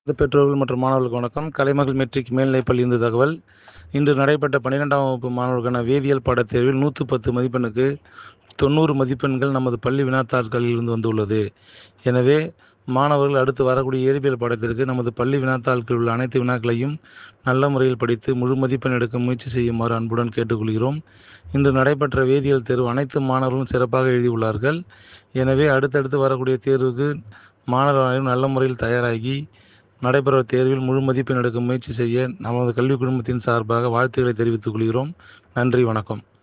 இந்த பெற்றோர்கள் மற்றும் மாணவர்களுக்கு வணக்கம் கலைமகள் மெட்ரிக் மேல்நிலைப்பள்ளி இருந்து தகவல் இன்று நடைபெற்ற பன்னிரெண்டாம் வகுப்பு மாணவர்களுக்கான வேதியியல் பாடத் தேர்வில் நூற்று பத்து மதிப்பெண்ணுக்கு தொண்ணூறு மதிப்பெண்கள் நமது பள்ளி வினாத்தாள்களில் இருந்து வந்துள்ளது எனவே மாணவர்கள் அடுத்து வரக்கூடிய இயற்பியல் பாடத்திற்கு நமது பள்ளி வினாத்தாள்களில் உள்ள அனைத்து வினாக்களையும் நல்ல முறையில் படித்து முழு மதிப்பெண் எடுக்க முயற்சி செய்யுமாறு அன்புடன் கேட்டுக்கொள்கிறோம் இன்று நடைபெற்ற வேதியியல் தேர்வு அனைத்து மாணவர்களும் சிறப்பாக எழுதியுள்ளார்கள் எனவே அடுத்தடுத்து வரக்கூடிய தேர்வுக்கு மாணவர்கள் அனைவரும் நல்ல முறையில் தயாராகி நடைபெற தேர்வில் முழு மதிப்பெண் எடுக்க முயற்சி செய்ய நமது கல்வி குடும்பத்தின் சார்பாக வாழ்த்துக்களை தெரிவித்துக் கொள்கிறோம் நன்றி வணக்கம்